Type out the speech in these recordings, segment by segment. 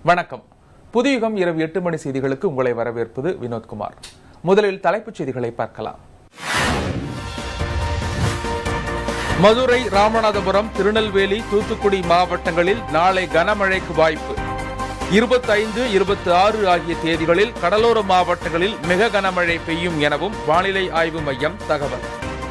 வணக்கம் புதியுகம் இரவு எட்டு மணி செய்திகளுக்கு உங்களை வரவேற்பது வினோத்குமார் முதலில் தலைப்புச் செய்திகளை பார்க்கலாம் மதுரை ராமநாதபுரம் திருநெல்வேலி தூத்துக்குடி மாவட்டங்களில் நாளை கனமழைக்கு வாய்ப்பு இருபத்தைந்து இருபத்தி ஆறு ஆகிய தேதிகளில் கடலோர மாவட்டங்களில் மிக கனமழை பெய்யும் எனவும் வானிலை ஆய்வு மையம் தகவல்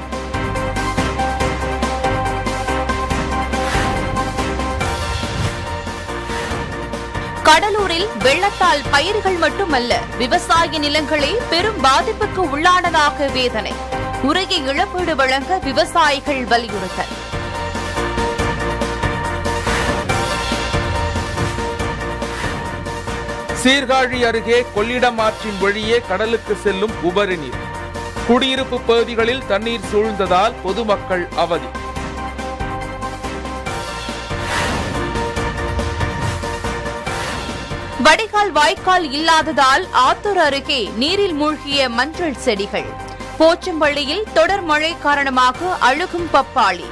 கடலூரில் வெள்ளத்தால் பயிர்கள் மட்டுமல்ல விவசாய நிலங்களே பெரும் பாதிப்புக்கு உள்ளானதாக வேதனை உரிய இழப்பீடு வழங்க விவசாயிகள் வலியுறுத்தல் சீர்காழி அருகே கொள்ளிடம் ஆற்றின் வழியே கடலுக்கு செல்லும் உபரி நீர் குடியிருப்பு பகுதிகளில் தண்ணீர் சூழ்ந்ததால் பொதுமக்கள் அவதி வடிகால் வாய்க்கால் இல்லாததால் ஆத்தூர் அருகே நீரில் மூழ்கிய மஞ்சள் செடிகள் போச்சம்பள்ளியில் தொடர் மழை காரணமாக அழுகும் பப்பாளி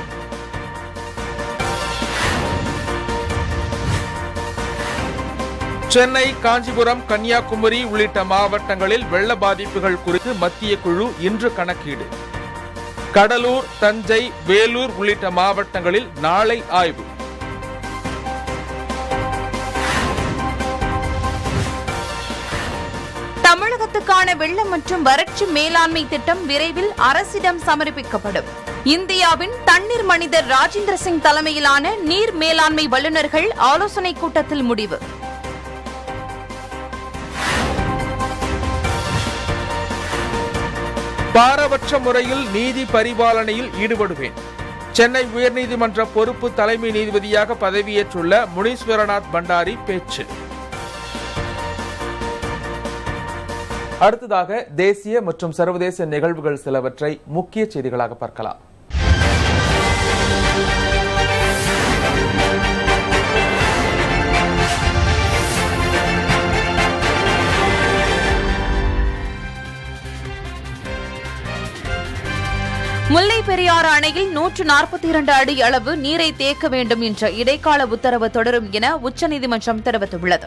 சென்னை காஞ்சிபுரம் கன்னியாகுமரி உள்ளிட்ட மாவட்டங்களில் வெள்ள பாதிப்புகள் குறித்து மத்திய குழு இன்று கணக்கீடு கடலூர் தஞ்சை வேலூர் உள்ளிட்ட மாவட்டங்களில் நாளை ஆய்வு தமிழகத்துக்கான வெள்ளம் மற்றும் வறட்சி மேலாண்மை திட்டம் விரைவில் அரசிடம் சமர்ப்பிக்கப்படும் இந்தியாவின் தண்ணீர் மனிதர் ராஜேந்திர சிங் தலைமையிலான நீர் மேலாண்மை வல்லுநர்கள் ஆலோசனைக் கூட்டத்தில் முடிவு பாரபட்ச முறையில் நீதி பரிபாலனையில் ஈடுபடுவேன் சென்னை உயர்நீதிமன்ற பொறுப்பு தலைமை நீதிபதியாக பதவியேற்றுள்ள முனீஸ்வரநாத் பண்டாரி பேச்சு அடுத்ததாக தேசிய மற்றும் சர்வதேச நிகழ்வுகள் சிலவற்றை முக்கிய செய்திகளாக பார்க்கலாம் முல்லை பெரியாறு அணையில் நூற்று நாற்பத்தி இரண்டு அடி அளவு நீரை தேக்க வேண்டும் என்ற இடைக்கால உத்தரவு தொடரும் என உச்சநீதிமன்றம் தெரிவித்துள்ளது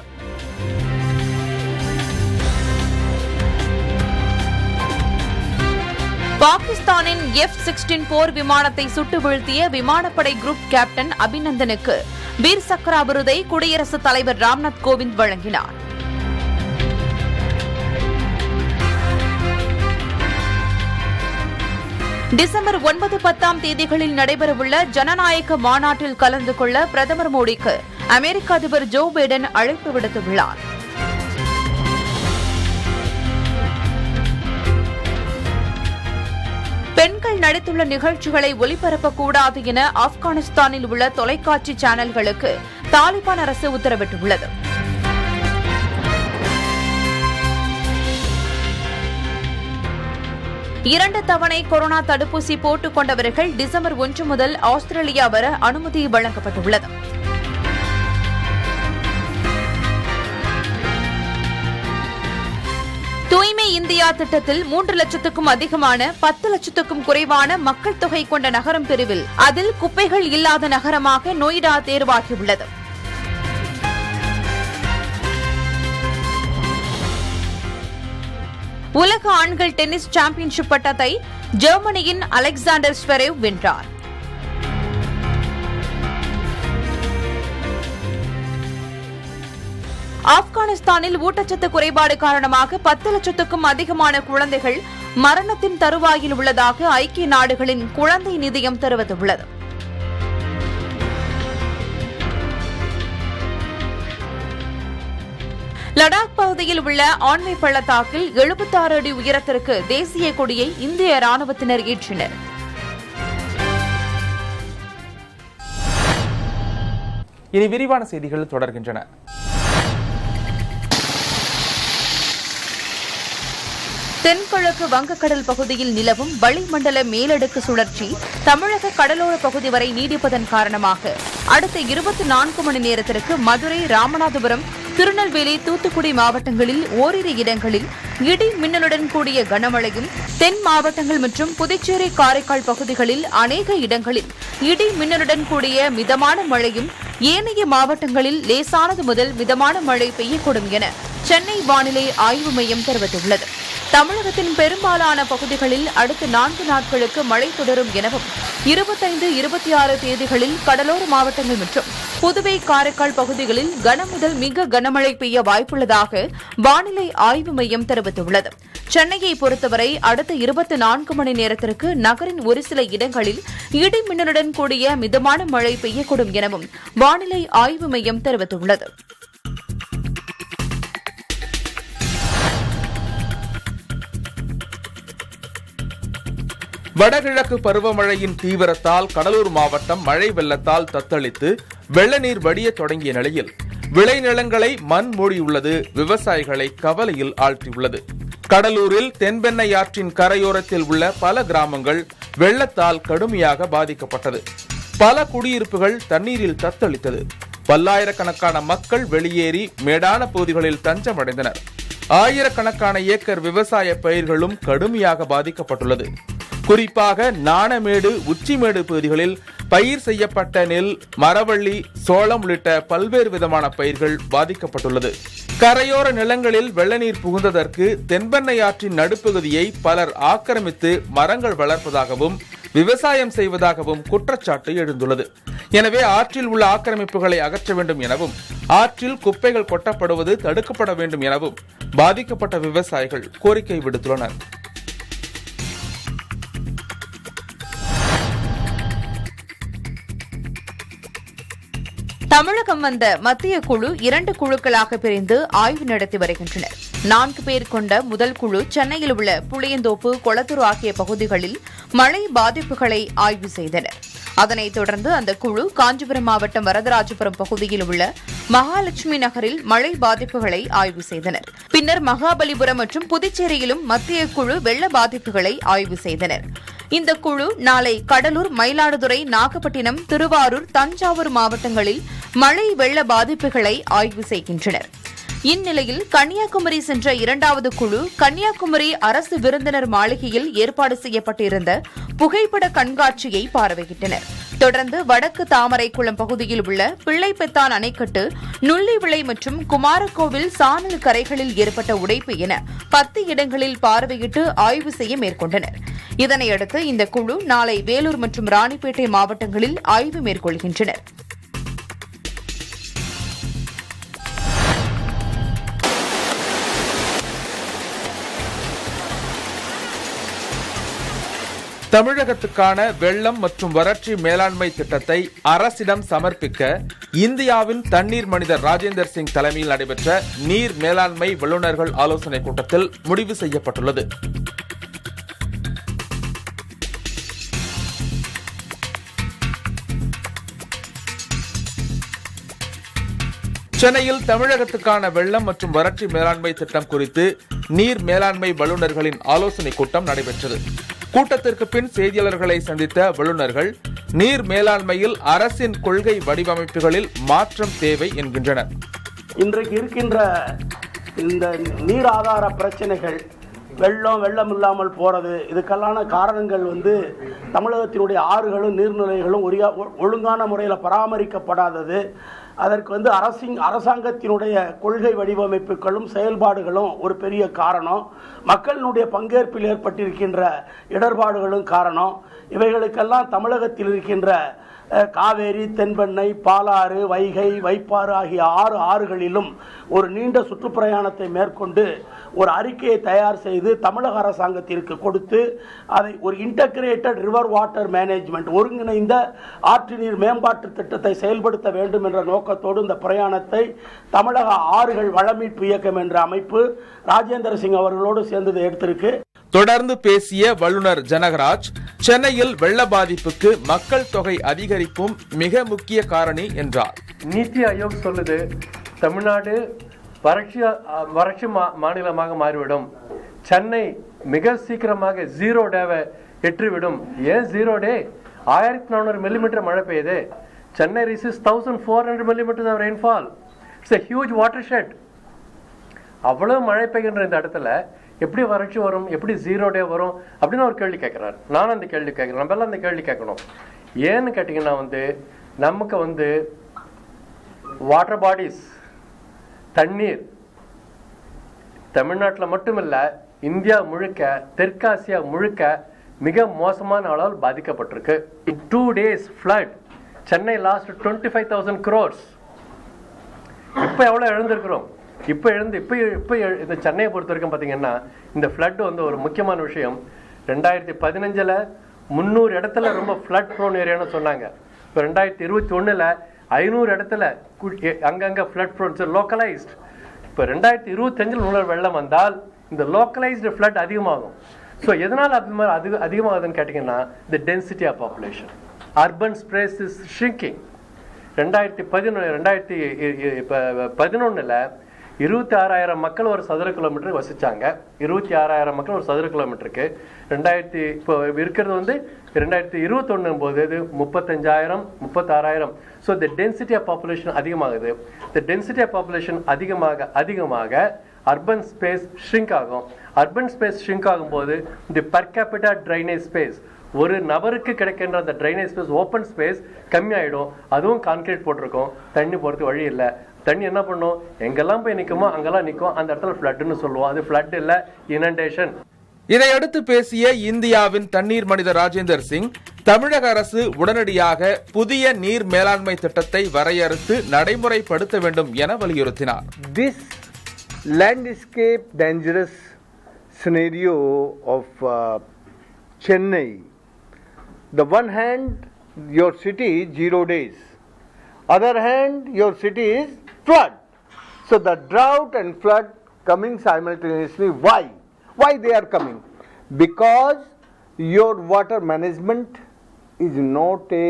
பாகிஸ்தானின் எஃப் சிக்ஸ்டீன் போர் விமானத்தை சுட்டு வீழ்த்திய விமானப்படை குரூப் கேப்டன் அபிநந்தனுக்கு வீர் சக்ரா விருதை குடியரசுத் தலைவர் ராம்நாத் கோவிந்த் வழங்கினார் டிசம்பர் ஒன்பது பத்தாம் தேதிகளில் நடைபெறவுள்ள ஜனநாயக மாநாட்டில் கலந்து கொள்ள பிரதமர் மோடிக்கு அமெரிக்க அதிபர் ஜோ பைடன் அழைப்பு விடுத்துள்ளார் பெண்கள் நடித்துள்ள நிகழ்ச்சிகளை ஒளிபரப்பக்கூடாது என ஆப்கானிஸ்தானில் உள்ள தொலைக்காட்சி சேனல்களுக்கு தாலிபான் அரசு உத்தரவிட்டுள்ளது இரண்டு தவணை கொரோனா தடுப்பூசி போட்டுக் கொண்டவர்கள் டிசம்பர் ஒன்று முதல் ஆஸ்திரேலியா வர அனுமதி வழங்கப்பட்டுள்ளது தூய்மை இந்தியா திட்டத்தில் மூன்று லட்சத்துக்கும் அதிகமான பத்து லட்சத்துக்கும் குறைவான மக்கள் தொகை கொண்ட நகரம் பிரிவில் அதில் குப்பைகள் இல்லாத நகரமாக நொய்டா தேர்வாகியுள்ளது உலக ஆண்கள் டென்னிஸ் சாம்பியன்ஷிப் பட்டத்தை ஜெர்மனியின் அலெக்சாண்டர் ஸ்வெரேவ் வென்றார் ஆப்கானிஸ்தானில் ஊட்டச்சத்து குறைபாடு காரணமாக பத்து லட்சத்துக்கும் அதிகமான குழந்தைகள் மரணத்தின் தருவாயில் உள்ளதாக ஐக்கிய நாடுகளின் குழந்தை நிதியம் தெரிவித்துள்ளது லடாக் பகுதியில் உள்ள ஆண்மை பள்ளத்தாக்கில் எழுபத்தாறு அடி உயரத்திற்கு தேசிய கொடியை இந்திய ராணுவத்தினர் ஏற்றினர் இனி விரிவான செய்திகள் தொடர்கின்றன தென்கிழக்கு வங்கக்கடல் பகுதியில் நிலவும் வளிமண்டல மேலடுக்கு சுழற்சி தமிழக கடலோர பகுதி வரை நீடிப்பதன் காரணமாக அடுத்த இருபத்தி நான்கு மணி நேரத்திற்கு மதுரை ராமநாதபுரம் திருநெல்வேலி தூத்துக்குடி மாவட்டங்களில் ஓரிரு இடங்களில் இடி மின்னலுடன் கூடிய கனமழையும் தென் மாவட்டங்கள் மற்றும் புதுச்சேரி காரைக்கால் பகுதிகளில் அநேக இடங்களில் இடி மின்னலுடன் கூடிய மிதமான மழையும் ஏனைய மாவட்டங்களில் லேசானது முதல் மிதமான மழை பெய்யக்கூடும் என சென்னை வானிலை ஆய்வு மையம் தெரிவித்துள்ளது தமிழகத்தின் பெரும்பாலான பகுதிகளில் அடுத்த நான்கு நாட்களுக்கு மழை தொடரும் எனவும் இருபத்தைந்து இருபத்தி ஆறு தேதிகளில் கடலோர மாவட்டங்கள் மற்றும் புதுவை காரைக்கால் பகுதிகளில் கன முதல் மிக கனமழை பெய்ய வாய்ப்புள்ளதாக வானிலை ஆய்வு மையம் தெரிவித்துள்ளது சென்னையை பொறுத்தவரை அடுத்த இருபத்தி நான்கு மணி நேரத்திற்கு நகரின் ஒரு சில இடங்களில் இடி மின்னலுடன் கூடிய மிதமான மழை பெய்யக்கூடும் எனவும் வானிலை ஆய்வு மையம் தெரிவித்துள்ளது வடகிழக்கு பருவமழையின் தீவிரத்தால் கடலூர் மாவட்டம் மழை வெள்ளத்தால் தத்தளித்து வெள்ள நீர் வடிய தொடங்கிய நிலையில் விளைநிலங்களை மண் மூடியுள்ளது விவசாயிகளை கவலையில் ஆழ்த்தியுள்ளது கடலூரில் தென்பெண்ணை ஆற்றின் கரையோரத்தில் உள்ள பல கிராமங்கள் வெள்ளத்தால் கடுமையாக பாதிக்கப்பட்டது பல குடியிருப்புகள் தண்ணீரில் தத்தளித்தது பல்லாயிரக்கணக்கான மக்கள் வெளியேறி மேடான பகுதிகளில் தஞ்சமடைந்தனர் ஆயிரக்கணக்கான ஏக்கர் விவசாய பயிர்களும் கடுமையாக பாதிக்கப்பட்டுள்ளது குறிப்பாக நாணமேடு உச்சிமேடு பகுதிகளில் பயிர் செய்யப்பட்ட நெல் மரவள்ளி சோளம் உள்ளிட்ட பல்வேறு விதமான பயிர்கள் பாதிக்கப்பட்டுள்ளது கரையோர நிலங்களில் வெள்ளநீர் புகுந்ததற்கு தென்பெண்ணை ஆற்றின் நடுப்பகுதியை பலர் ஆக்கிரமித்து மரங்கள் வளர்ப்பதாகவும் விவசாயம் செய்வதாகவும் குற்றச்சாட்டு எழுந்துள்ளது எனவே ஆற்றில் உள்ள ஆக்கிரமிப்புகளை அகற்ற வேண்டும் எனவும் ஆற்றில் குப்பைகள் கொட்டப்படுவது தடுக்கப்பட வேண்டும் எனவும் பாதிக்கப்பட்ட விவசாயிகள் கோரிக்கை விடுத்துள்ளனர் தமிழகம் வந்த மத்திய குழு இரண்டு குழுக்களாக பிரிந்து ஆய்வு நடத்தி வருகின்றனர் நான்கு பேர் கொண்ட முதல் குழு சென்னையில் உள்ள புளியந்தோப்பு கொளத்தூர் ஆகிய பகுதிகளில் மழை பாதிப்புகளை ஆய்வு செய்தனர் அதனைத் தொடர்ந்து அந்த குழு காஞ்சிபுரம் மாவட்டம் வரதராஜபுரம் பகுதியில் உள்ள மகாலட்சுமி நகரில் மழை பாதிப்புகளை ஆய்வு செய்தனர் பின்னர் மகாபலிபுரம் மற்றும் புதுச்சேரியிலும் மத்திய குழு வெள்ள பாதிப்புகளை ஆய்வு செய்தனர் இந்த குழு நாளை கடலூர் மயிலாடுதுறை நாகப்பட்டினம் திருவாரூர் தஞ்சாவூர் மாவட்டங்களில் மழை வெள்ள பாதிப்புகளை ஆய்வு செய்கின்றனர் இந்நிலையில் கன்னியாகுமரி சென்ற இரண்டாவது குழு கன்னியாகுமரி அரசு விருந்தினர் மாளிகையில் ஏற்பாடு செய்யப்பட்டிருந்த புகைப்பட கண்காட்சியை பார்வையிட்டனர் தொடர்ந்து வடக்கு தாமரைக்குளம் பகுதியில் உள்ள பிள்ளைப்பெத்தான் அணைக்கட்டு நுள்ளிவிளை மற்றும் குமாரகோவில் சானல் கரைகளில் ஏற்பட்ட உடைப்பு என பத்து இடங்களில் பார்வையிட்டு ஆய்வு செய்ய மேற்கொண்டனர் இதனையடுத்து இந்த குழு நாளை வேலூர் மற்றும் ராணிப்பேட்டை மாவட்டங்களில் ஆய்வு மேற்கொள்கின்றனர் தமிழகத்துக்கான வெள்ளம் மற்றும் வறட்சி மேலாண்மை திட்டத்தை அரசிடம் சமர்ப்பிக்க இந்தியாவின் தண்ணீர் மனிதர் ராஜேந்தர் சிங் தலைமையில் நடைபெற்ற நீர் மேலாண்மை வல்லுநர்கள் ஆலோசனைக் கூட்டத்தில் முடிவு செய்யப்பட்டுள்ளது சென்னையில் தமிழகத்துக்கான வெள்ளம் மற்றும் வறட்சி மேலாண்மை திட்டம் குறித்து நீர் மேலாண்மை வல்லுநர்களின் ஆலோசனைக் கூட்டம் நடைபெற்றது கூட்டத்திற்கு பின் செய்தியாளர்களை சந்தித்த வல்லுநர்கள் நீர் மேலாண்மையில் அரசின் கொள்கை வடிவமைப்புகளில் மாற்றம் தேவை என்கின்றனர் இன்றைக்கு இருக்கின்ற இந்த நீர் ஆதார பிரச்சனைகள் வெள்ளம் வெள்ளம் இல்லாமல் போகிறது இதுக்கெல்லான காரணங்கள் வந்து தமிழகத்தினுடைய ஆறுகளும் நீர்நிலைகளும் ஒரியா ஒ- ஒழுங்கான முறையில் பராமரிக்கப்படாதது அதற்கு வந்து அரசின் அரசாங்கத்தினுடைய கொள்கை வடிவமைப்புகளும் செயல்பாடுகளும் ஒரு பெரிய காரணம் மக்களினுடைய பங்கேற்பில் ஏற்பட்டிருக்கின்ற இடர்பாடுகளும் காரணம் இவைகளுக்கெல்லாம் தமிழகத்தில் இருக்கின்ற அஹ், காவேரி தென்பெண்ணை பாலாறு வைகை வைப்பாறு ஆகிய ஆறு ஆறுகளிலும் ஒரு நீண்ட சுற்றுப்பிரயாணத்தை மேற்கொண்டு ஒரு அறிக்கையை தயார் செய்து தமிழக அரசாங்கத்திற்கு கொடுத்து அதை ஒரு இன்டகிரேட்டட் ரிவர் வாட்டர் மேனேஜ்மெண்ட் ஒருங்கிணைந்த ஆற்று நீர் மேம்பாட்டு திட்டத்தை செயல்படுத்த வேண்டும் என்ற நோக்கத்தோடு இந்த பிரயாணத்தை தமிழக ஆறுகள் வளமீட்பு இயக்கம் என்ற அமைப்பு ராஜேந்திர சிங் அவர்களோடு சேர்ந்து இதை எடுத்திருக்கு தொடர்ந்து பேசிய வல்லுநர் ஜனகராஜ் சென்னையில் வெள்ள பாதிப்புக்கு மக்கள் தொகை அதிகரிப்பும் மிக முக்கிய காரணி என்றார் நீத்தி ஆயோக் சொல்லுது தமிழ்நாடு வறட்சி அஹ், வறட்சி மா- மாநிலமாக மாறிவிடும் சென்னை மிக சீக்கிரமாக ஜீரோ டேவை எற்றிவிடும் ஏன் ஜீரோ டே ஆயிரத்தி நானூறு மில்லிமீட்டர் மழை பெய்யுது Chennai receives thousand four hundred millimetre of rainfall it's a huge water shed அவ்வளவு மழை பெய்கின்ற இந்த இடத்துல எப்படி வறட்சி வரும் எப்படி ஜீரோ டே வரும் அப்படின்னு ஒரு கேள்வி கேட்குறாரு நானும் அந்த கேள்வி கேட்குறேன் நம்ம எல்லாம் அந்த கேள்வி கேட்கணும் ஏன்னு கேட்டிங்கன்னா வந்து நமக்கு வந்து வாட்டர் பாடிஸ் தண்ணீர் தமிழ்நாட்டில் மட்டும் இல்ல இந்தியா முழுக்க தெற்காசியா முழுக்க மிக மோசமான அளவில் பாதிக்கப்பட்டிருக்கு two days flood Chennai last twenty five thousand crores இப்போ எவ்வளோ எழுந்திருக்கிறோம் இப்போ எழுந்து இப்போ இப்போ எழு- இந்த சென்னையை பொறுத்த வரைக்கும் பார்த்தீங்கன்னா இந்த ஃப்ளட் வந்து ஒரு முக்கியமான விஷயம் ரெண்டாயிரத்தி பதினஞ்சில் முந்நூறு இடத்துல ரொம்ப ஃப்ளட் ப்ரோன் ஏரியான்னு சொன்னாங்க இப்போ ரெண்டாயிரத்தி இருபத்தி ஒன்றில் ஐநூறு இடத்துல கு- எ- அங்கங்க ஃப்ளட் ப்ரோன்ஸ் லோக்கலைஸ்ட் இப்போ ரெண்டாயிரத்தி இருபத்தஞ்சில் உணர் வெள்ளம் வந்தால் இந்த லோக்கலைஸ்டு ஃப்ளட் அதிகமாகும் ஸோ எதனால் அது மாதிரி அதிக அதிகமாகுதுன்னு கேட்டிங்கன்னா இந்த density of population urban space is shrinking ரெண்டாயிரத்தி பதினொன்று ரெண்டாயிரத்தி இப்போ பதினொன்றில் இருபத்தி ஆறாயிரம் மக்கள் ஒரு சதுர கிலோமீட்டருக்கு வசிச்சாங்க இருபத்தி ஆறாயிரம் மக்கள் ஒரு சதுர கிலோமீட்டருக்கு ரெண்டாயிரத்தி இப்போ இருக்கிறது வந்து ரெண்டாயிரத்தி இருபத்தொன்னும் போது இது முப்பத்தஞ்சாயிரம் முப்பத்தாறாயிரம் ஸோ இந்த டென்சிட்டி ஆஃப் பாப்புலேஷன் அதிகமாகுது இந்த டென்சிட்டி ஆஃப் பாப்புலேஷன் அதிகமாக அதிகமாக அர்பன் ஸ்பேஸ் ஷ்ரிங்க் ஆகும் அர்பன் ஸ்பேஸ் ஷ்ரிங்க் ஆகும்போது இந்த per capita ட்ரைனேஜ் ஸ்பேஸ் ஒரு நபருக்கு கிடைக்கின்ற அந்த ட்ரைனேஜ் ஸ்பேஸ் ஓப்பன் ஸ்பேஸ் கம்மியாயிடும் அதுவும் கான்கிரீட் போட்டிருக்கோம் தண்ணி போகிறதுக்கு வழி இல்லை தண்ணி என்ன பண்ணும் எங்கெல்லாம் போய் நிற்குமோ அங்கெல்லாம் நிற்கும் அந்த இடத்துல ஃப்ளட்டுன்னு சொல்லுவோம் அது ஃப்ளட் இல்லை இனண்டேஷன் இதையடுத்து பேசிய இந்தியாவின் தண்ணீர் மனிதர் ராஜேந்தர் சிங் தமிழக அரசு உடனடியாக புதிய நீர் மேலாண்மை திட்டத்தை வரையறுத்து நடைமுறைப்படுத்த வேண்டும் என வலியுறுத்தினார் this landscape dangerous scenario of uh, Chennai, the one hand your city is zero days, other hand your city is flood. So the drought and flood coming simultaneously. Why? Why they are coming? Because your water management is not a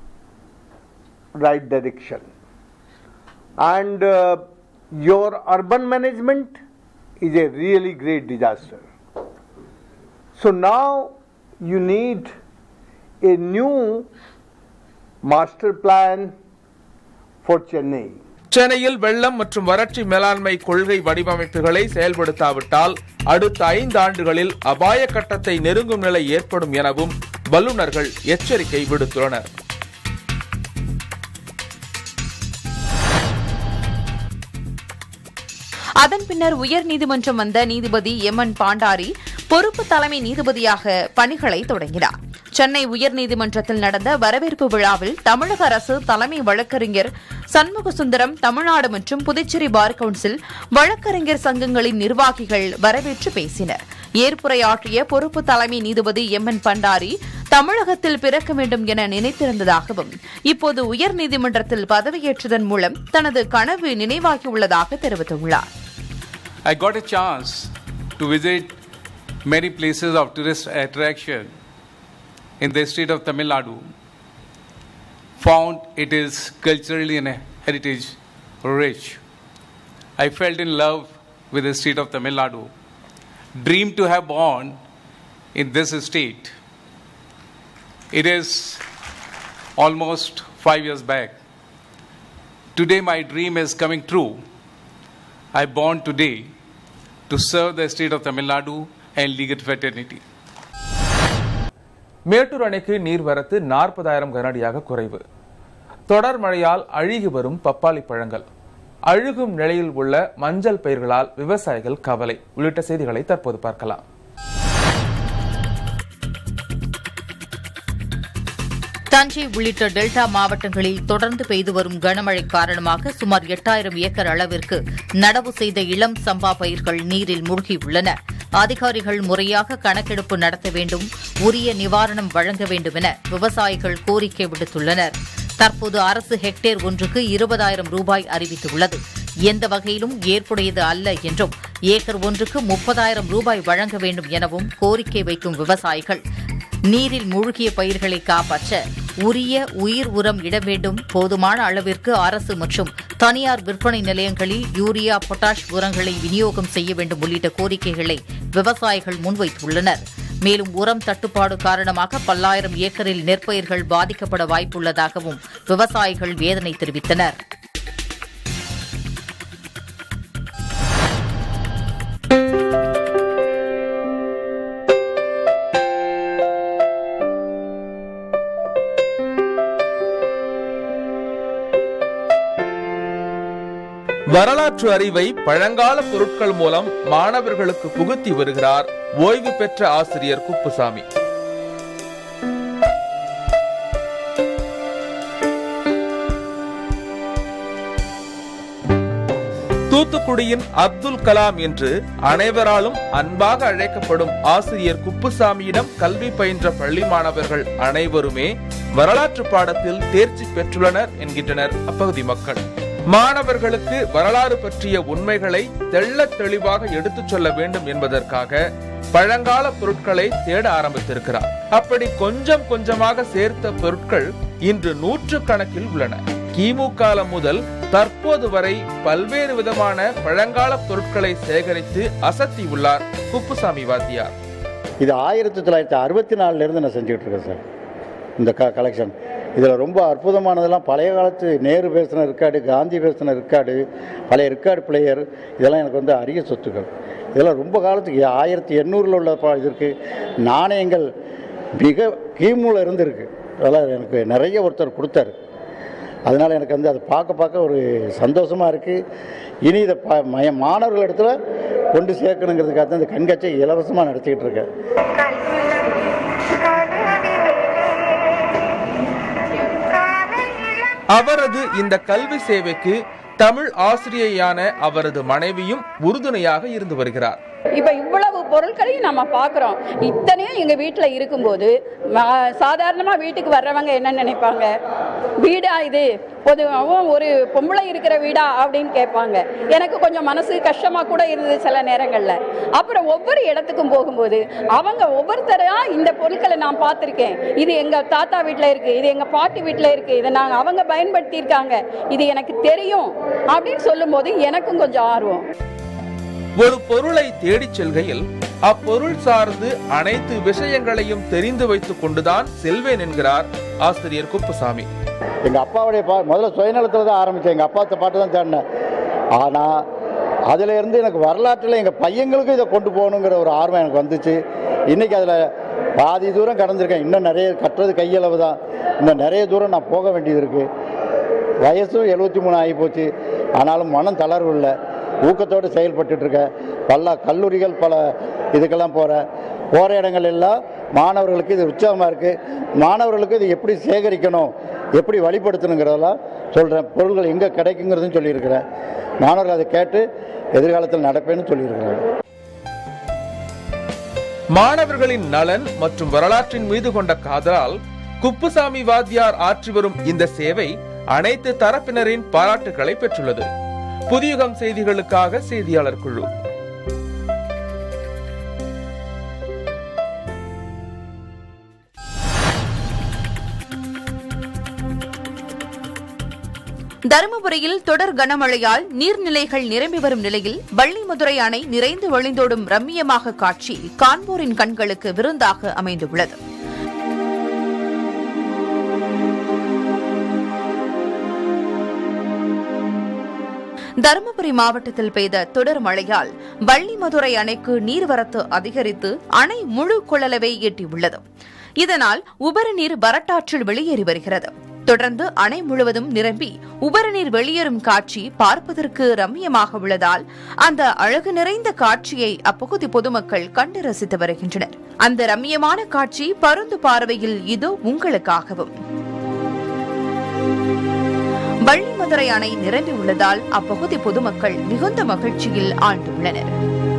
right direction and uh, your urban management is a really great disaster. So now you need a new master plan for Chennai. சென்னையில் வெள்ளம் மற்றும் வறட்சி மேலாண்மை கொள்கை வடிவமைப்புகளை செயல்படுத்தாவிட்டால் அடுத்த ஐந்து ஆண்டுகளில் அபாய கட்டத்தை நெருங்கும் நிலை ஏற்படும் எனவும் வல்லுநர்கள் எச்சரிக்கை விடுத்துள்ளனர் அதன் பின்னர் உயர்நீதிமன்றம் வந்த நீதிபதி எம் என் பாண்டாரி பொறுப்பு தலைமை நீதிபதியாக பணிகளை தொடங்கினார் சென்னை உயர்நீதிமன்றத்தில் நடந்த வரவேற்பு விழாவில் தமிழக அரசு தலைமை வழக்கறிஞர் சண்முக சுந்தரம் தமிழ்நாடு மற்றும் புதுச்சேரி பார் கவுன்சில் வழக்கறிஞர் சங்கங்களின் நிர்வாகிகள் வரவேற்று பேசினர் ஏற்புரையாற்றிய பொறுப்பு தலைமை நீதிபதி எம் என் பண்டாரி தமிழகத்தில் பிறக்க வேண்டும் என நினைத்திருந்ததாகவும் இப்போது உயர்நீதிமன்றத்தில் பதவியேற்றதன் மூலம் தனது கனவு நினைவாகியுள்ளதாக தெரிவித்துள்ளார் I got a chance to visit many places of tourist attraction in the state of Tamil Nadu. Found it is culturally and heritage rich. I felt in love with the state of Tamil Nadu. Dreamed to have born in this state. It is almost five years back. Today, my dream is coming true. I born today to serve the state of Tamil Nadu and legal fraternity. Mettur அணைக்கு நீர்வரத்து நாற்பதாயிரம் கனஅடியாக குறைவு தொடர் மழையால் அழுகி வரும் பப்பாளி பழங்கள் அழுகும் நிலையில் உள்ள மஞ்சள் பயிர்களால் விவசாயிகள் கவலை உள்ளிட்ட செய்திகளை தற்போது பார்க்கலாம் தஞ்சை உள்ளிட்ட டெல்டா மாவட்டங்களில் தொடர்ந்து பெய்து வரும் கனமழை காரணமாக சுமார் எட்டாயிரம் ஏக்கர் அளவிற்கு நடவு செய்த இளம் சம்பா பயிர்கள் நீரில் மூழ்கியுள்ளன அதிகாரிகள் முறையாக கணக்கெடுப்பு நடத்த வேண்டும் உரிய நிவாரணம் வழங்க வேண்டும் என விவசாயிகள் கோரிக்கை விடுத்துள்ளனர் தற்போது அரசு ஹெக்டேர் ஒன்றுக்கு இருபதாயிரம் ரூபாய் அறிவித்துள்ளது எந்த வகையிலும் ஏற்புடையது அல்ல என்றும் ஏக்கர் ஒன்றுக்கு முப்பதாயிரம் ரூபாய் வழங்க வேண்டும் எனவும் கோரிக்கை வைக்கும் விவசாயிகள் நீரில் மூழ்கிய பயிர்களை காப்பாற்ற உரிய உயிர் உரம் இட வேண்டும் போதுமான அளவிற்கு அரசு மற்றும் தனியார் விற்பனை நிலையங்களில் யூரியா பொட்டாஷ் உரங்களை விநியோகம் செய்ய வேண்டும் உள்ளிட்ட கோரிக்கைகளை விவசாயிகள் முன்வைத்துள்ளனர் மேலும் உரம் தட்டுப்பாடு காரணமாக பல்லாயிரம் ஏக்கரில் நெற்பயிர்கள் பாதிக்கப்பட வாய்ப்புள்ளதாகவும் விவசாயிகள் வேதனை தெரிவித்தனர் வரலாற்று அறிவை பழங்கால பொருட்கள் மூலம் மாணவர்களுக்கு புகுத்தி வருகிறார் ஓய்வு பெற்ற ஆசிரியர் குப்புசாமி தூத்துக்குடியின் அப்துல் கலாம் என்று அனைவராலும் அன்பாக அழைக்கப்படும் ஆசிரியர் குப்புசாமியிடம் கல்வி பயின்ற பள்ளி மாணவர்கள் அனைவருமே வரலாற்று பாடத்தில் தேர்ச்சி பெற்றுள்ளனர் என்கின்றனர் அப்பகுதி மக்கள் மாணவர்களுக்கு வரலாறு பற்றிய உண்மைகளை தெள்ளத் தெளிவாக எடுத்துச் சொல்ல வேண்டும் என்பதற்காக பழங்கால பொருட்களை தேட ஆரம்பித்திருக்கிறார் அப்படி கொஞ்சம் கொஞ்சமாக சேர்த்த பொருட்கள் இன்று நூற்று கணக்கில் உள்ளன கிமு காலம் முதல் தற்போது வரை பல்வேறு விதமான பழங்கால பொருட்களை சேகரித்து அசத்தி உள்ளார் குப்புசாமி வாத்தியார் இது ஆயிரத்தி தொள்ளாயிரத்தி அறுபத்தி நாலுலேருந்து நான் செஞ்சுக்கிட்டு இருக்கேன் சார் இந்த க கலெக்ஷன் இதில் ரொம்ப அற்புதமானதெல்லாம் பழைய காலத்து நேரு பேசின ரெக்கார்டு காந்தி பேசின ரெக்கார்டு பழைய ரெக்கார்டு பிளேயர் இதெல்லாம் எனக்கு வந்து அரிய சொத்துக்கள் இதெல்லாம் ரொம்ப காலத்துக்கு ஆயிரத்தி எண்ணூறில் உள்ள ப- இது இருக்குது நாணயங்கள் மிக கீமூல இருந்து இருக்கு அதெல்லாம் எனக்கு நிறைய ஒருத்தர் கொடுத்தாரு அதனால் எனக்கு வந்து அதை பார்க்க பார்க்க ஒரு சந்தோஷமாக இருக்குது இனி இதை ப மய மாணவர்கள் இடத்துல கொண்டு சேர்க்கணுங்கிறதுக்காக தான் இந்த கண்காட்சியை இலவசமாக நடத்திக்கிட்டு இருக்கேன் அவரது இந்த கல்வி சேவைக்கு தமிழ் ஆசிரியையான அவரது மனைவியும் உறுதுணையாக இருந்து வருகிறார் இப்போ இவ்வளவு பொருட்களையும் நம்ம பார்க்குறோம் இத்தனையும் எங்கள் வீட்டில் இருக்கும்போது சாதாரணமாக வீட்டுக்கு வர்றவங்க என்ன நினைப்பாங்க வீடா இது பொதுவாகவும் ஒரு பொம்பளை இருக்கிற வீடா அப்படின்னு கேட்பாங்க எனக்கு கொஞ்சம் மனசு கஷ்டமாக கூட இருந்தது சில நேரங்களில் அப்புறம் ஒவ்வொரு இடத்துக்கும் போகும்போது அவங்க ஒவ்வொருத்தரையா இந்த பொருட்களை நான் பார்த்துருக்கேன் இது எங்கள் தாத்தா வீட்டில் இருக்குது இது எங்கள் பாட்டி வீட்டில் இருக்குது இதை நாங்கள் அவங்க பயன்படுத்தியிருக்காங்க இது எனக்கு தெரியும் அப்படின்னு சொல்லும்போது எனக்கும் கொஞ்சம் ஆர்வம் ஒரு பொருளை தேடிச் செல்கையில் அப்பொருள் சார்ந்து அனைத்து விஷயங்களையும் தெரிந்து வைத்துக் கொண்டுதான் செல்வேன் என்கிறார் ஆசிரியர் குப்புசாமி எங்கள் அப்பாவுடைய பா முதல்ல சுயநலத்தில் தான் ஆரம்பித்தேன் எங்கள் அப்பா பாட்டு தான் தேடினேன் ஆனால் அதில் இருந்து எனக்கு வரலாற்றில் எங்கள் பையங்களுக்கும் இதை கொண்டு போகணுங்கிற ஒரு ஆர்வம் எனக்கு வந்துச்சு இன்றைக்கி அதில் பாதி தூரம் கடந்திருக்கேன் இன்னும் நிறைய கட்டுறது கையளவு தான் இன்னும் நிறைய தூரம் நான் போக வேண்டியது இருக்குது வயசும் எழுபத்தி மூணு ஆகி போச்சு ஆனாலும் மனம் தளர்வு இல்லை ஊக்கத்தோடு செயல்பட்டுட்டு இருக்கேன் பல கல்லூரிகள் பல இதுக்கெல்லாம் போகிறேன் போகிற இடங்கள் எல்லாம் மாணவர்களுக்கு இது உற்சாகமாக இருக்குது மாணவர்களுக்கு இது எப்படி சேகரிக்கணும் எப்படி வழிபடுத்தணுங்கிறதெல்லாம் சொல்கிறேன் பொருள்கள் எங்கே கிடைக்குங்கிறதும் சொல்லியிருக்கிறேன் மாணவர்கள் அதை கேட்டு எதிர்காலத்தில் நடப்பேன்னு சொல்லியிருக்கிறாங்க மாணவர்களின் நலன் மற்றும் வரலாற்றின் மீது கொண்ட காதலால் குப்புசாமி வாத்தியார் ஆற்றி வரும் இந்த சேவை அனைத்து தரப்பினரின் பாராட்டுகளை பெற்றுள்ளது புதியுகம் செய்திகளுக்காக செய்தியாளர் குழு தருமபுரியில் தொடர் கனமழையால் நீர்நிலைகள் நிரம்பி வரும் நிலையில் வள்ளிமதுரை அணை நிறைந்து வழிந்தோடும் ரம்மியமாக காட்சி காண்போரின் கண்களுக்கு விருந்தாக அமைந்துள்ளது தருமபுரி மாவட்டத்தில் பெய்த தொடர் மழையால் வள்ளிமதுரை அணைக்கு நீர்வரத்து அதிகரித்து அணை முழு கொள்ளளவை எட்டியுள்ளது இதனால் உபரிநீர் வரட்டாற்றில் வெளியேறி வருகிறது தொடர்ந்து அணை முழுவதும் நிரம்பி உபரிநீர் வெளியேறும் காட்சி பார்ப்பதற்கு ரம்மியமாக உள்ளதால் அந்த அழகு நிறைந்த காட்சியை அப்பகுதி பொதுமக்கள் கண்டு ரசித்து வருகின்றனர் அந்த ரம்மியமான காட்சி பருந்து பார்வையில் இதோ உங்களுக்காகவும் வள்ளிமதுரை அணை நிரம்பி உள்ளதால் அப்பகுதி பொதுமக்கள் மிகுந்த மகிழ்ச்சியில் ஆழ்ந்துள்ளனர்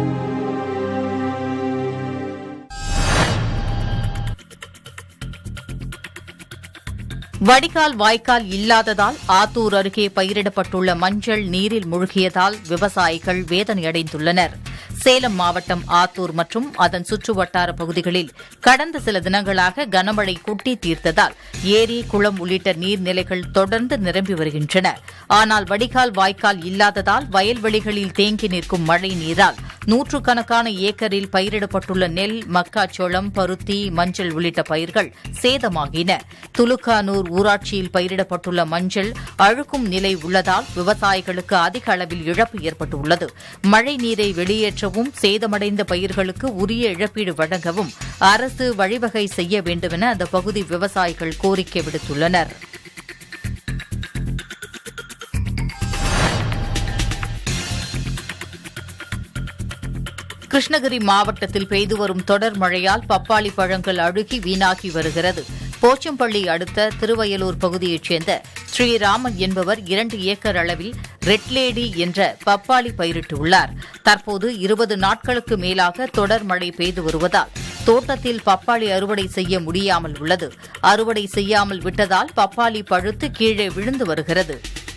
வடிகால் வாய்க்கால் இல்லாததால் ஆத்தூர் அருகே பயிரிடப்பட்டுள்ள மஞ்சள் நீரில் மூழ்கியதால் விவசாயிகள் வேதனையடைந்துள்ளனர் சேலம் மாவட்டம் ஆத்தூர் மற்றும் அதன் சுற்றுவட்டார பகுதிகளில் கடந்த சில தினங்களாக கனமழை கொட்டி தீர்த்ததால் ஏரி குளம் உள்ளிட்ட நீர்நிலைகள் தொடர்ந்து நிரம்பி வருகின்றன ஆனால் வடிகால் வாய்க்கால் இல்லாததால் வயல்வெளிகளில் தேங்கி நிற்கும் மழை நீரால் நூற்றுக்கணக்கான ஏக்கரில் பயிரிடப்பட்டுள்ள நெல் மக்காச்சோளம் பருத்தி மஞ்சள் உள்ளிட்ட பயிர்கள் சேதமாகின துலுக்கானூர் ஊராட்சியில் பயிரிடப்பட்டுள்ள மஞ்சள் அழுக்கும் நிலை உள்ளதால் விவசாயிகளுக்கு அதிக அளவில் இழப்பு ஏற்பட்டுள்ளது மழை நீரை வெளியேற்றவும் சேதமடைந்த பயிர்களுக்கு உரிய இழப்பீடு வழங்கவும் அரசு வழிவகை செய்ய வேண்டுமென அந்த பகுதி விவசாயிகள் கோரிக்கை விடுத்துள்ளனர் கிருஷ்ணகிரி மாவட்டத்தில் பெய்து வரும் தொடர் மழையால் பப்பாளி பழங்கள் அழுகி வீணாகி வருகிறது போச்சம்பள்ளி அடுத்த திருவயலூர் பகுதியைச் சேர்ந்த ஸ்ரீராமன் என்பவர் இரண்டு ஏக்கர் அளவில் ரெட்லேடி என்ற பப்பாளி பயிரிட்டுள்ளார் தற்போது இருபது நாட்களுக்கு மேலாக தொடர் மழை பெய்து வருவதால் தோட்டத்தில் பப்பாளி அறுவடை செய்ய முடியாமல் உள்ளது அறுவடை செய்யாமல் விட்டதால் பப்பாளி பழுத்து கீழே விழுந்து வருகிறது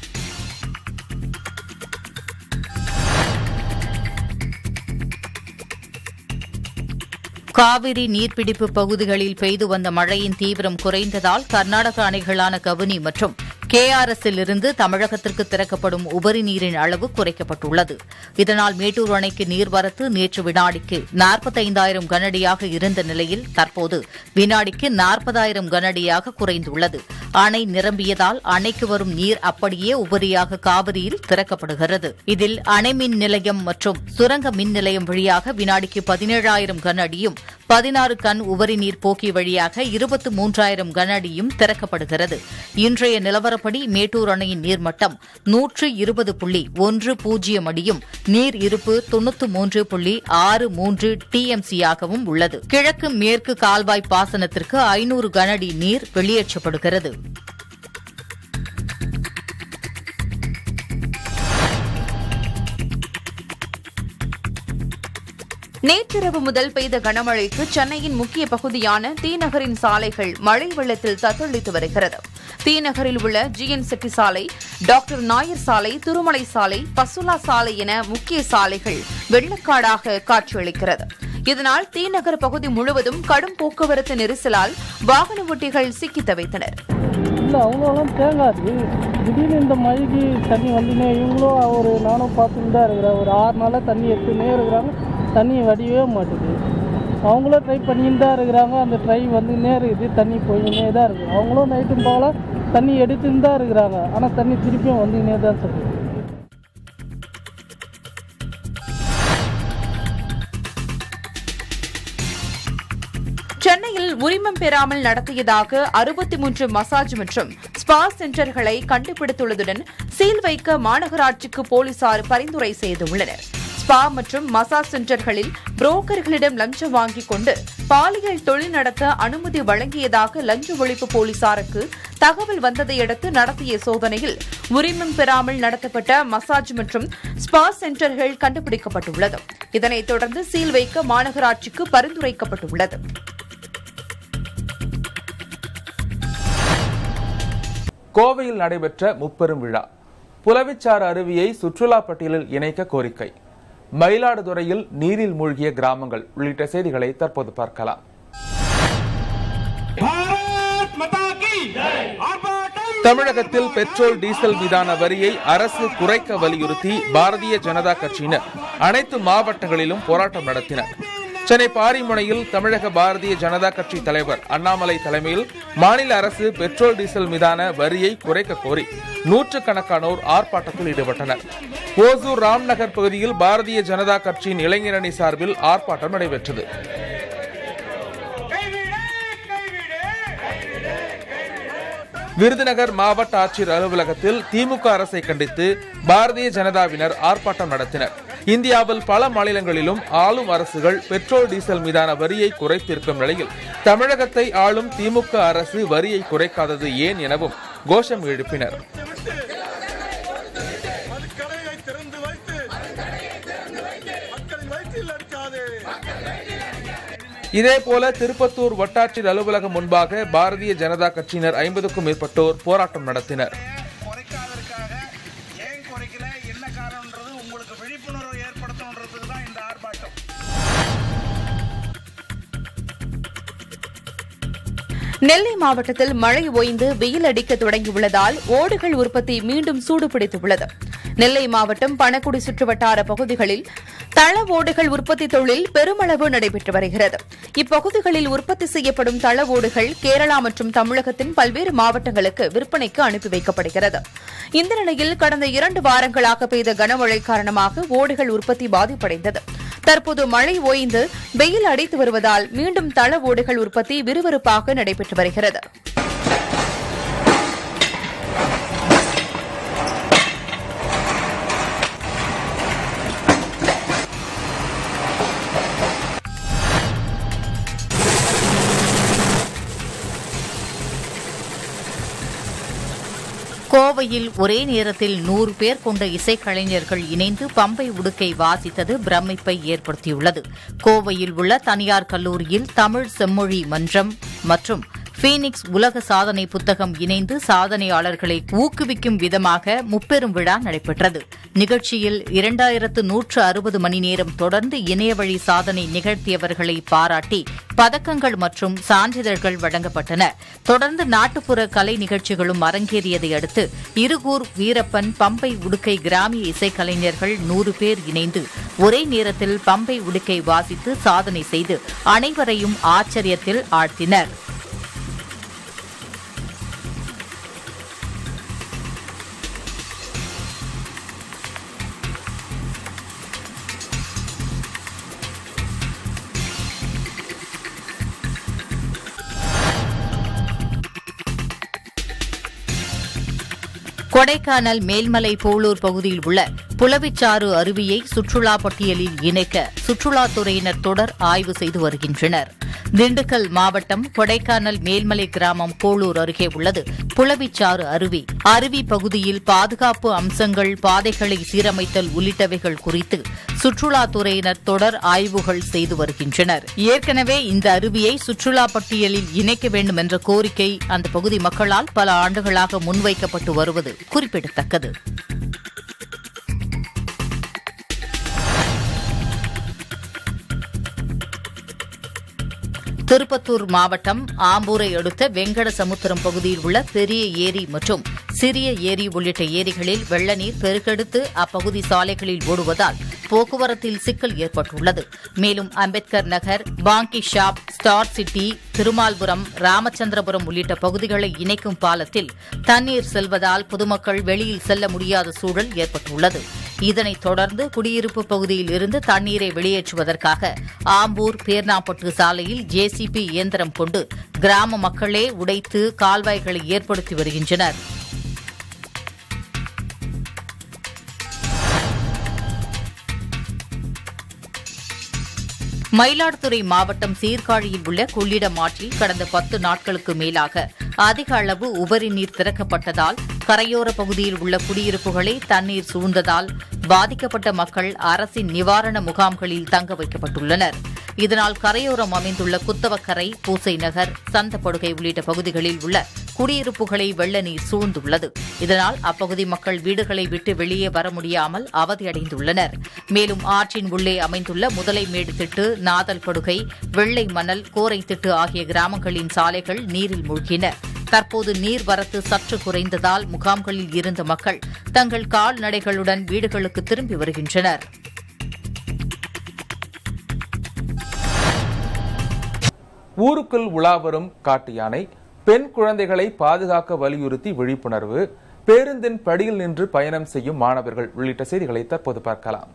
காவிரி நீர்பிடிப்பு பகுதிகளில் பெய்து வந்த மழையின் தீவிரம் குறைந்ததால் கர்நாடக அணைகளான கபினி மற்றும் கேஆர்எஸ்ஸில் இருந்து தமிழகத்திற்கு திறக்கப்படும் உபரி நீரின் அளவு குறைக்கப்பட்டுள்ளது இதனால் மேட்டூர் அணைக்கு நீர்வரத்து நேற்று வினாடிக்கு நாற்பத்தைந்தாயிரம் கனஅடியாக இருந்த நிலையில் தற்போது வினாடிக்கு நாற்பதாயிரம் கனஅடியாக குறைந்துள்ளது அணை நிரம்பியதால் அணைக்கு வரும் நீர் அப்படியே உபரியாக காவிரியில் திறக்கப்படுகிறது இதில் அணை மின் நிலையம் மற்றும் சுரங்க மின் நிலையம் வழியாக வினாடிக்கு பதினேழாயிரம் கன அடியும் பதினாறு கண் உபரி நீர் போக்கி வழியாக இருபத்து மூன்றாயிரம் கன அடியும் திறக்கப்படுகிறது இன்றைய நிலவரப்படி மேட்டூர் அணையின் நீர்மட்டம் நூற்று இருபது புள்ளி ஒன்று பூஜ்ஜியம் அடியும் நீர் இருப்பு தொன்னூற்று மூன்று புள்ளி ஆறு மூன்று டிஎம்சியாகவும் உள்ளது கிழக்கு மேற்கு கால்வாய் பாசனத்திற்கு ஐநூறு கன அடி நீர் வெளியேற்றப்படுகிறது நேற்றிரவு முதல் பெய்த கனமழைக்கு சென்னையின் முக்கிய பகுதியான தீநகரின் சாலைகள் மழை வெள்ளத்தில் தத்தளித்து வருகிறது தீநகரில் உள்ள ஜிஎன் செட்டி சாலை டாக்டர் நாயர் சாலை திருமலை சாலை பசுலா சாலை என முக்கிய சாலைகள் வெள்ளக்காடாக காட்சியளிக்கிறது இதனால் தீநகர் பகுதி முழுவதும் கடும் போக்குவரத்து நெரிசலால் வாகன ஓட்டிகள் சிக்கி தவித்தனர் இல்லை அவ்வளோலாம் தேங்காது திடீர்னு இந்த மழைக்கு தண்ணி வந்துனே இவங்களும் ஒரு நானும் பார்த்துட்டு தான் இருக்கிறேன் ஒரு ஆறு நாளாக தண்ணி எடுத்துனே இருக்கிறாங்க தண்ணி வடியவே மாட்டுது அவங்களும் ட்ரை பண்ணிட்டு தான் இருக்கிறாங்க அந்த ட்ரை வந்துன்னே இருக்குது தண்ணி போயின்னே தான் இருக்குது அவங்களும் நைட்டும் போல தண்ணி எடுத்துன்னு தான் இருக்கிறாங்க ஆனால் தண்ணி திருப்பியும் வந்துன்னே தான் சொல்லுது சென்னையில் உரிமம் பெறாமல் நடத்தியதாக அறுபத்தி மூன்று மசாஜ் மற்றும் ஸ்பா சென்டர்களை கண்டுபிடித்துள்ளதுடன் சீல் வைக்க மாநகராட்சிக்கு போலீசார் பரிந்துரை செய்துள்ளனர் ஸ்பா மற்றும் மசாஜ் சென்டர்களில் புரோக்கர்களிடம் லஞ்சம் வாங்கிக் கொண்டு பாலியல் தொழில் நடத்த அனுமதி வழங்கியதாக லஞ்ச ஒழிப்பு போலீசாருக்கு தகவல் வந்ததையடுத்து நடத்திய சோதனையில் உரிமம் பெறாமல் நடத்தப்பட்ட மசாஜ் மற்றும் ஸ்பா சென்டர்கள் கண்டுபிடிக்கப்பட்டுள்ளது இதனைத் தொடர்ந்து சீல் வைக்க மாநகராட்சிக்கு பரிந்துரைக்கப்பட்டுள்ளது கோவையில் நடைபெற்ற முப்பெரும் விழா புலவிச்சாறு அருவியை சுற்றுலா பட்டியலில் இணைக்க கோரிக்கை மயிலாடுதுறையில் நீரில் மூழ்கிய கிராமங்கள் உள்ளிட்ட செய்திகளை தற்போது பார்க்கலாம் தமிழகத்தில் பெட்ரோல் டீசல் மீதான வரியை அரசு குறைக்க வலியுறுத்தி பாரதிய ஜனதா கட்சியினர் அனைத்து மாவட்டங்களிலும் போராட்டம் நடத்தினர் சென்னை பாரிமுனையில் தமிழக பாரதிய ஜனதா கட்சி தலைவர் அண்ணாமலை தலைமையில் மாநில அரசு பெட்ரோல் டீசல் மீதான வரியை குறைக்க கோரி நூற்றுக்கணக்கானோர் ஆர்ப்பாட்டத்தில் ஈடுபட்டனர் ஓசூர் ராம்நகர் பகுதியில் பாரதிய ஜனதா கட்சியின் இளைஞரணி சார்பில் ஆர்ப்பாட்டம் நடைபெற்றது விருதுநகர் மாவட்ட ஆட்சியர் அலுவலகத்தில் திமுக அரசை கண்டித்து பாரதிய ஜனதாவினர் ஆர்ப்பாட்டம் நடத்தினர் இந்தியாவில் பல மாநிலங்களிலும் ஆளும் அரசுகள் பெட்ரோல் டீசல் மீதான வரியை குறைத்திருக்கும் நிலையில் தமிழகத்தை ஆளும் திமுக அரசு வரியை குறைக்காதது ஏன் எனவும் கோஷம் எழுப்பினர் இதேபோல திருப்பத்தூர் வட்டாட்சியர் அலுவலகம் முன்பாக பாரதிய ஜனதா கட்சியினர் ஐம்பதுக்கும் மேற்பட்டோர் போராட்டம் நடத்தினர் நெல்லை மாவட்டத்தில் மழை ஓய்ந்து வெயில் அடிக்க தொடங்கியுள்ளதால் ஓடுகள் உற்பத்தி மீண்டும் சூடுபிடித்துள்ளது நெல்லை மாவட்டம் பணக்குடி சுற்றுவட்டார பகுதிகளில் தள ஓடுகள் உற்பத்தி தொழில் பெருமளவு நடைபெற்று வருகிறது இப்பகுதிகளில் உற்பத்தி செய்யப்படும் தள ஓடுகள் கேரளா மற்றும் தமிழகத்தின் பல்வேறு மாவட்டங்களுக்கு விற்பனைக்கு அனுப்பி வைக்கப்படுகிறது இந்த நிலையில் கடந்த இரண்டு வாரங்களாக பெய்த கனமழை காரணமாக ஓடுகள் உற்பத்தி பாதிப்படைந்தது தற்போது மழை ஓய்ந்து வெயில் அடித்து வருவதால் மீண்டும் தள ஓடுகள் உற்பத்தி விறுவிறுப்பாக நடைபெற்று வருகிறது கோவையில் ஒரே நேரத்தில் நூறு பேர் கொண்ட இசைக்கலைஞர்கள் இணைந்து பம்பை உடுக்கை வாசித்தது பிரமிப்பை ஏற்படுத்தியுள்ளது கோவையில் உள்ள தனியார் கல்லூரியில் தமிழ் செம்மொழி மன்றம் மற்றும் பீனிக்ஸ் உலக சாதனை புத்தகம் இணைந்து சாதனையாளர்களை ஊக்குவிக்கும் விதமாக முப்பெரும் விழா நடைபெற்றது நிகழ்ச்சியில் இரண்டாயிரத்து நூற்று அறுபது மணி நேரம் தொடர்ந்து இணையவழி சாதனை நிகழ்த்தியவர்களை பாராட்டி பதக்கங்கள் மற்றும் சான்றிதழ்கள் வழங்கப்பட்டன தொடர்ந்து நாட்டுப்புற கலை நிகழ்ச்சிகளும் அரங்கேறியதை அடுத்து இருகூர் வீரப்பன் பம்பை உடுக்கை கிராமிய இசைக்கலைஞர்கள் நூறு பேர் இணைந்து ஒரே நேரத்தில் பம்பை உடுக்கை வாசித்து சாதனை செய்து அனைவரையும் ஆச்சரியத்தில் ஆழ்த்தினர் கொடைக்கானல் மேல்மலை போலூர் பகுதியில் உள்ள புலவிச்சாறு அருவியை சுற்றுலா பட்டியலில் இணைக்க சுற்றுலாத்துறையினர் தொடர் ஆய்வு செய்து வருகின்றனர் திண்டுக்கல் மாவட்டம் கொடைக்கானல் மேல்மலை கிராமம் போலூர் அருகே உள்ளது புலவிச்சாறு அருவி அருவி பகுதியில் பாதுகாப்பு அம்சங்கள் பாதைகளை சீரமைத்தல் உள்ளிட்டவைகள் குறித்து சுற்றுலாத்துறையினர் தொடர் ஆய்வுகள் செய்து வருகின்றனர் ஏற்கனவே இந்த அருவியை சுற்றுலா பட்டியலில் இணைக்க வேண்டும் என்ற கோரிக்கை அந்த பகுதி மக்களால் பல ஆண்டுகளாக முன்வைக்கப்பட்டு வருவது குறிப்பிடத்தக்கது திருப்பத்தூர் மாவட்டம் ஆம்பூரை அடுத்த வெங்கட சமுத்திரம் பகுதியில் உள்ள பெரிய ஏரி மற்றும் சிறிய ஏரி உள்ளிட்ட ஏரிகளில் வெள்ள நீர் பெருக்கெடுத்து அப்பகுதி சாலைகளில் ஓடுவதால் போக்குவரத்தில் சிக்கல் ஏற்பட்டுள்ளது மேலும் அம்பேத்கர் நகர் பாங்கி shop star city Thirumalpuram Ramachandrapuram உள்ளிட்ட பகுதிகளை இணைக்கும் பாலத்தில் தண்ணீர் செல்வதால் பொதுமக்கள் வெளியில் செல்ல முடியாத சூழல் ஏற்பட்டுள்ளது இதனைத் தொடர்ந்து குடியிருப்பு பகுதியில் இருந்து தண்ணீரை வெளியேற்றுவதற்காக ஆம்பூர் பேர்ணாப்பட்டு சாலையில் ஜேசிபி இயந்திரம் கொண்டு கிராம மக்களே உடைத்து கால்வாய்களை ஏற்படுத்தி வருகின்றனர் மயிலாடுதுறை மாவட்டம் சீர்காழியில் உள்ள கொள்ளிடம் ஆற்றில் கடந்த பத்து நாட்களுக்கு மேலாக அதிக அளவு உபரி நீர் திறக்கப்பட்டதால் கரையோர பகுதியில் உள்ள குடியிருப்புகளை தண்ணீர் சூழ்ந்ததால் பாதிக்கப்பட்ட மக்கள் அரசின் நிவாரண முகாம்களில் தங்க வைக்கப்பட்டுள்ளனர் இதனால் கரையோரம் அமைந்துள்ள குத்தவக்கரை பூசை நகர் சந்தப்படுகை உள்ளிட்ட பகுதிகளில் உள்ள குடியிருப்புகளை வெள்ள நீர் சூழ்ந்துள்ளது இதனால் அப்பகுதி மக்கள் வீடுகளை விட்டு வெளியே வர முடியாமல் அவதியடைந்துள்ளனர் மேலும் ஆற்றின் உள்ளே அமைந்துள்ள முதலைமேடு திட்டு நாதல் படுகை வெள்ளை மணல் கோரை திட்டு ஆகிய கிராமங்களின் சாலைகள் நீரில் மூழ்கின தற்போது நீர்வரத்து சற்று குறைந்ததால் முகாம்களில் இருந்த மக்கள் தங்கள் கால்நடைகளுடன் வீடுகளுக்கு திரும்பி வருகின்றனர் ஊருக்குள் உலாவரும் காட்டு யானை பெண் குழந்தைகளை பாதுகாக்க வலியுறுத்தி விழிப்புணர்வு பேருந்தின் படியில் நின்று பயணம் செய்யும் மாணவர்கள் உள்ளிட்ட செய்திகளை தற்போது பார்க்கலாம்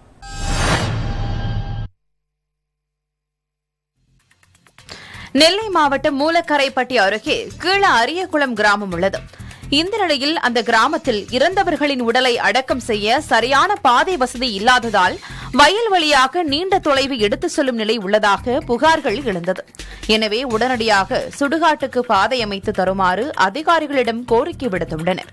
நெல்லை மாவட்டம் மூலக்கரைப்பட்டி அருகே கீழ அரியகுளம் கிராமம் உள்ளது இந்த நிலையில் அந்த கிராமத்தில் இறந்தவர்களின் உடலை அடக்கம் செய்ய சரியான பாதை வசதி இல்லாததால் வயல் வழியாக நீண்ட தொலைவு எடுத்துச் செல்லும் நிலை உள்ளதாக புகார்கள் எழுந்தது எனவே உடனடியாக சுடுகாட்டுக்கு பாதை அமைத்து தருமாறு அதிகாரிகளிடம் கோரிக்கை விடுத்துள்ளனர்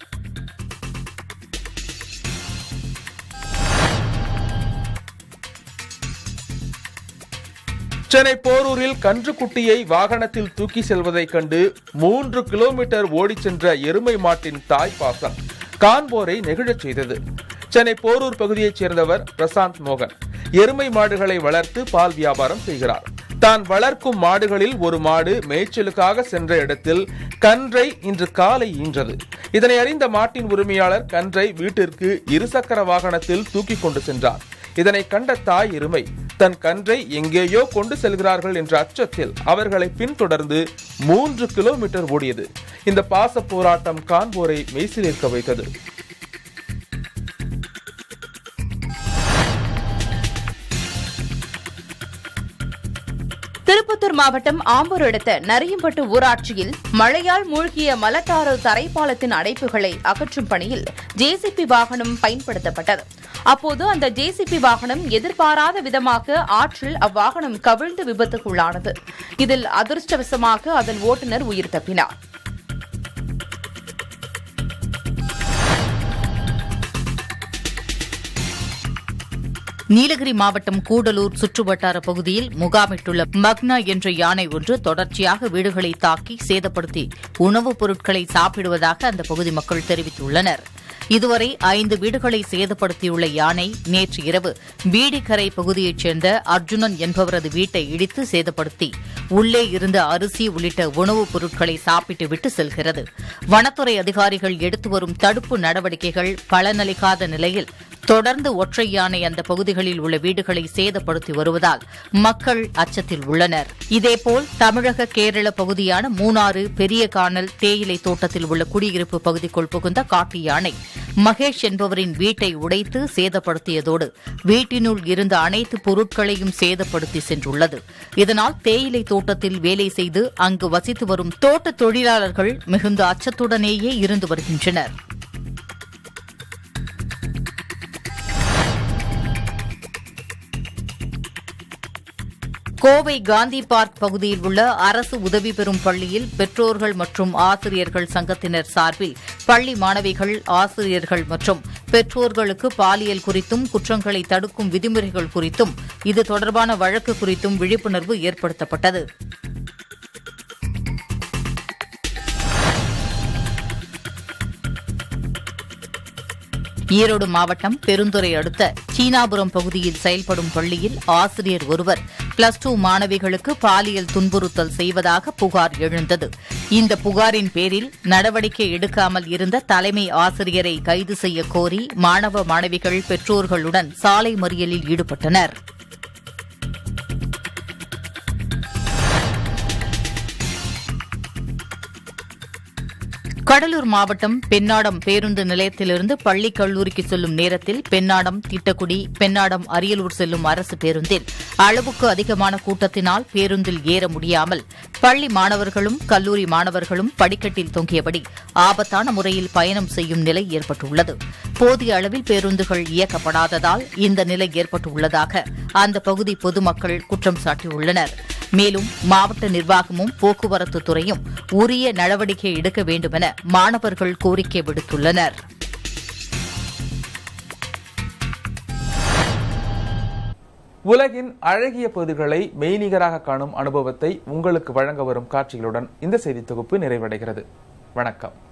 சென்னை போரூரில் கன்றுக்குட்டியை வாகனத்தில் தூக்கி செல்வதைக் கண்டு மூன்று கிலோமீட்டர் ஓடிச் சென்ற எருமை மாட்டின் தாய்ப்பாசம் காண்போரை நெகிழச் செய்தது சென்னை போரூர் பகுதியைச் சேர்ந்தவர் பிரசாந்த் மோகன் எருமை மாடுகளை வளர்த்து பால் வியாபாரம் செய்கிறார் தான் வளர்க்கும் மாடுகளில் ஒரு மாடு மேய்ச்சலுக்காக சென்ற இடத்தில் கன்றை இன்று காலை ஈன்றது இதனை அறிந்த மாட்டின் உரிமையாளர் கன்றை வீட்டிற்கு இருசக்கர வாகனத்தில் தூக்கி கொண்டு சென்றார் இதனை கண்ட தாய் எருமை தன் கன்றை எங்கேயோ கொண்டு செல்கிறார்கள் என்ற அச்சத்தில் அவர்களை பின்தொடர்ந்து மூன்று கிலோமீட்டர் ஓடியது இந்த பாச போராட்டம் காண்போரை மெய்சிலிருக்க வைத்தது திருப்பத்தூர் மாவட்டம் ஆம்பூர் அடுத்த நரியம்பட்டு ஊராட்சியில் மழையால் மூழ்கிய மலட்டாறு தரைப்பாலத்தின் அடைப்புகளை அகற்றும் பணியில் ஜேசிபி வாகனம் பயன்படுத்தப்பட்டது அப்போது அந்த ஜேசிபி வாகனம் எதிர்பாராத விதமாக ஆற்றில் அவ்வாகனம் கவிழ்ந்து விபத்துக்குள்ளானது இதில் அதிர்ஷ்டவசமாக அதன் ஓட்டுநர் உயிர் தப்பினார் நீலகிரி மாவட்டம் கூடலூர் சுற்றுவட்டார பகுதியில் முகாமிட்டுள்ள மக்னா என்ற யானை ஒன்று தொடர்ச்சியாக வீடுகளை தாக்கி சேதப்படுத்தி உணவுப் பொருட்களை சாப்பிடுவதாக அந்த பகுதி மக்கள் தெரிவித்துள்ளனர் இதுவரை ஐந்து வீடுகளை சேதப்படுத்தியுள்ள யானை நேற்று இரவு வீடிக்கரை பகுதியைச் சேர்ந்த அர்ஜுனன் என்பவரது வீட்டை இடித்து சேதப்படுத்தி உள்ளே இருந்த அரிசி உள்ளிட்ட உணவுப் பொருட்களை சாப்பிட்டுவிட்டு செல்கிறது வனத்துறை அதிகாரிகள் எடுத்து வரும் தடுப்பு நடவடிக்கைகள் பலனளிக்காத நிலையில் தொடர்ந்து ஒற்றை யானை அந்த பகுதிகளில் உள்ள வீடுகளை சேதப்படுத்தி வருவதால் மக்கள் அச்சத்தில் உள்ளனர் இதேபோல் தமிழக கேரள பகுதியான மூணாறு பெரிய கானல் தேயிலை தோட்டத்தில் உள்ள குடியிருப்பு பகுதிக்குள் புகுந்த காட்டு யானை மகேஷ் என்பவரின் வீட்டை உடைத்து சேதப்படுத்தியதோடு வீட்டினுள் இருந்த அனைத்து பொருட்களையும் சேதப்படுத்தி சென்றுள்ளது இதனால் தேயிலை தோட்டத்தில் வேலை செய்து அங்கு வசித்து வரும் தோட்ட தொழிலாளர்கள் மிகுந்த அச்சத்துடனேயே இருந்து வருகின்றனர் கோவை காந்தி பார்க் பகுதியில் உள்ள அரசு உதவி பெறும் பள்ளியில் பெற்றோர்கள் மற்றும் ஆசிரியர்கள் சங்கத்தினர் சார்பில் பள்ளி மாணவிகள் ஆசிரியர்கள் மற்றும் பெற்றோர்களுக்கு பாலியல் குறித்தும் குற்றங்களை தடுக்கும் விதிமுறைகள் குறித்தும் இது தொடர்பான வழக்கு குறித்தும் விழிப்புணர்வு ஏற்படுத்தப்பட்டது ஈரோடு மாவட்டம் பெருந்துறை அடுத்த சீனாபுரம் பகுதியில் செயல்படும் பள்ளியில் ஆசிரியர் ஒருவர் பிளஸ் டூ மாணவிகளுக்கு பாலியல் துன்புறுத்தல் செய்வதாக புகார் எழுந்தது இந்த புகாரின் பேரில் நடவடிக்கை எடுக்காமல் இருந்த தலைமை ஆசிரியரை கைது செய்ய கோரி மாணவ மாணவிகள் பெற்றோர்களுடன் சாலை மறியலில் ஈடுபட்டனர் கடலூர் மாவட்டம் பெண்ணாடம் பேருந்து நிலையத்திலிருந்து பள்ளி கல்லூரிக்கு செல்லும் நேரத்தில் பெண்ணாடம் திட்டக்குடி பெண்ணாடம் அரியலூர் செல்லும் அரசு பேருந்தில் அளவுக்கு அதிகமான கூட்டத்தினால் பேருந்தில் ஏற முடியாமல் பள்ளி மாணவர்களும் கல்லூரி மாணவர்களும் படிக்கட்டில் தொங்கியபடி ஆபத்தான முறையில் பயணம் செய்யும் நிலை ஏற்பட்டுள்ளது போதிய அளவில் பேருந்துகள் இயக்கப்படாததால் இந்த நிலை ஏற்பட்டுள்ளதாக அந்த பகுதி பொதுமக்கள் குற்றம் சாட்டியுள்ளனர் மேலும் மாவட்ட நிர்வாகமும் போக்குவரத்து துறையும் உரிய நடவடிக்கை எடுக்க வேண்டுமென மாணவர்கள் கோரிக்கை விடுத்துள்ளனர் உலகின் அழகிய பகுதிகளை மெய்நிகராக காணும் அனுபவத்தை உங்களுக்கு வழங்க வரும் காட்சிகளுடன் இந்த செய்தி தொகுப்பு நிறைவடைகிறது வணக்கம்